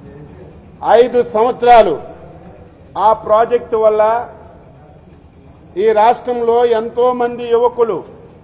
ఐదు సంవత్సరాలు ఆ ప్రాజెక్టు వల్ల ఈ రాష్ట్రంలో ఎంతో మంది యువకులు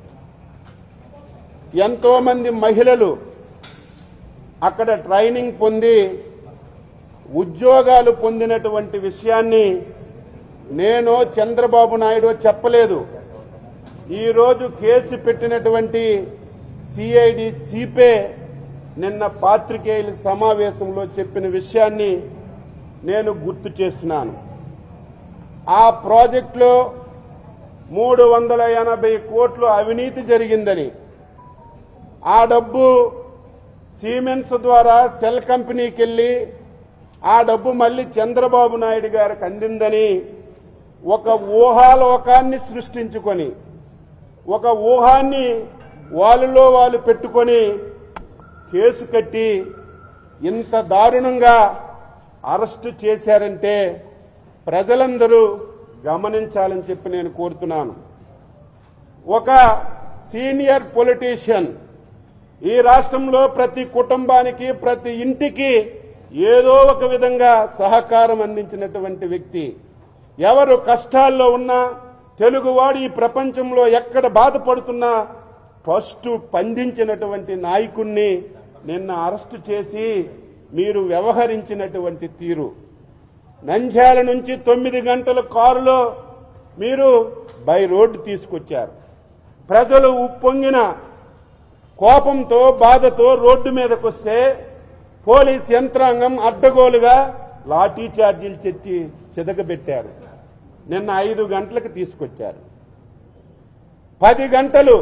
ఎంతో మంది మహిళలు అక్కడ ట్రైనింగ్ పొంది ఉద్యోగాలు పొందినటువంటి విషయాన్ని నేను చంద్రబాబు నాయుడు చెప్పలేదు ఈరోజు కేసు పెట్టినటువంటి సిఐడి సిపే నిన్న పాత్రికేయుల సమావేశంలో చెప్పిన విషయాన్ని నేను గుర్తు చేస్తున్నాను ఆ ప్రాజెక్టులో మూడు వందల ఎనభై కోట్లు అవినీతి జరిగిందని ఆ డబ్బు సిమెంట్స్ ద్వారా సెల్ కంపెనీకి వెళ్ళి ఆ డబ్బు మళ్ళీ చంద్రబాబు నాయుడు గారికి అందిందని ఒక ఊహాలోకాన్ని సృష్టించుకొని ఒక ఊహాన్ని వాళ్ళలో వాళ్ళు పెట్టుకొని కేసు కట్టి ఇంత దారుణంగా అరెస్టు చేశారంటే ప్రజలందరూ గమనించాలని చెప్పి నేను కోరుతున్నాను ఒక సీనియర్ పొలిటీషియన్ ఈ రాష్ట్రంలో ప్రతి కుటుంబానికి ప్రతి ఇంటికి ఏదో ఒక విధంగా సహకారం అందించినటువంటి వ్యక్తి ఎవరు కష్టాల్లో ఉన్నా తెలుగువాడు ఈ ప్రపంచంలో ఎక్కడ బాధపడుతున్నా ఫస్ట్ పండించినటువంటి నాయకుణ్ణి నిన్న అరెస్టు చేసి మీరు వ్యవహరించినటువంటి తీరు నంద్యాల నుంచి తొమ్మిది గంటల కారులో మీరు బై రోడ్డు తీసుకొచ్చారు ప్రజలు ఉప్పొంగిన కోపంతో బాధతో రోడ్డు మీదకు వస్తే పోలీస్ యంత్రాంగం అడ్డగోలుగా లాఠీ ఛార్జీలు చెట్టి చెదగబెట్టారు నిన్న ఐదు గంటలకు తీసుకొచ్చారు పది గంటలు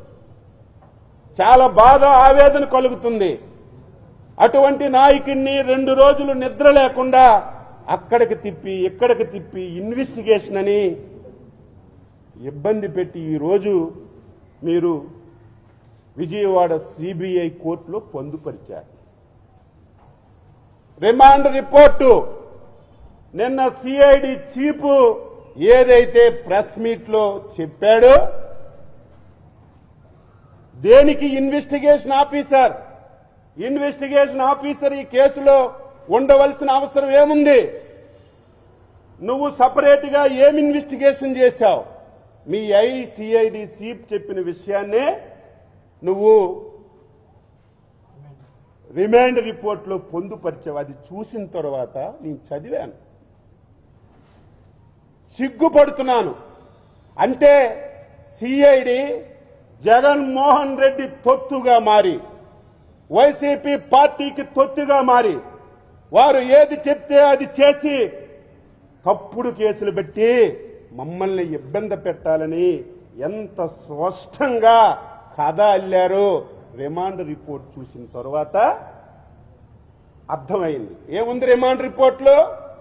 చాలా బాధ ఆవేదన కలుగుతుంది అటువంటి నాయకుడిని రెండు రోజులు నిద్ర లేకుండా అక్కడికి తిప్పి ఇక్కడికి తిప్పి ఇన్వెస్టిగేషన్ అని ఇబ్బంది పెట్టి ఈరోజు మీరు విజయవాడ సిబిఐ కోర్టులో పొందుపరిచారు రిమాండ్ రిపోర్టు నిన్న సిఐడి చీఫ్ ఏదైతే ప్రెస్ మీట్ లో చెప్పాడో దేనికి ఇన్వెస్టిగేషన్ ఆఫీసర్ ఇన్వెస్టిగేషన్ ఆఫీసర్ ఈ కేసులో ఉండవలసిన అవసరం ఏముంది నువ్వు సపరేట్ గా ఏం ఇన్వెస్టిగేషన్ చేశావు మీ ఐసిఐడి చీఫ్ చెప్పిన విషయాన్నే నువ్వు రిమాండ్ రిపోర్ట్లో పొందుపరిచావు అది చూసిన తర్వాత నేను చదివాను సిగ్గుపడుతున్నాను అంటే సిఐడి జగన్మోహన్ రెడ్డి తొత్తుగా మారి వైసీపీ పార్టీకి తొత్తుగా మారి వారు ఏది చెప్తే అది చేసి తప్పుడు కేసులు పెట్టి మమ్మల్ని ఇబ్బంది పెట్టాలని ఎంత స్పష్టంగా కథ అల్లారో రిమాండ్ రిపోర్ట్ చూసిన తర్వాత అర్థమైంది ఏముంది రిమాండ్ రిపోర్ట్లో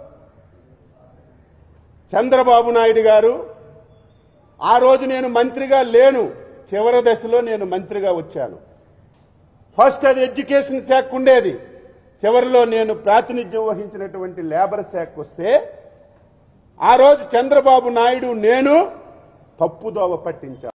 చంద్రబాబు నాయుడు గారు ఆ రోజు నేను మంత్రిగా లేను చివరి దశలో నేను మంత్రిగా వచ్చాను ఫస్ట్ అది ఎడ్యుకేషన్ శాఖ ఉండేది చివరిలో నేను ప్రాతినిధ్యం వహించినటువంటి లేబర్ శాఖ వస్తే ఆ రోజు చంద్రబాబు నాయుడు నేను తప్పుదోవ పట్టించాను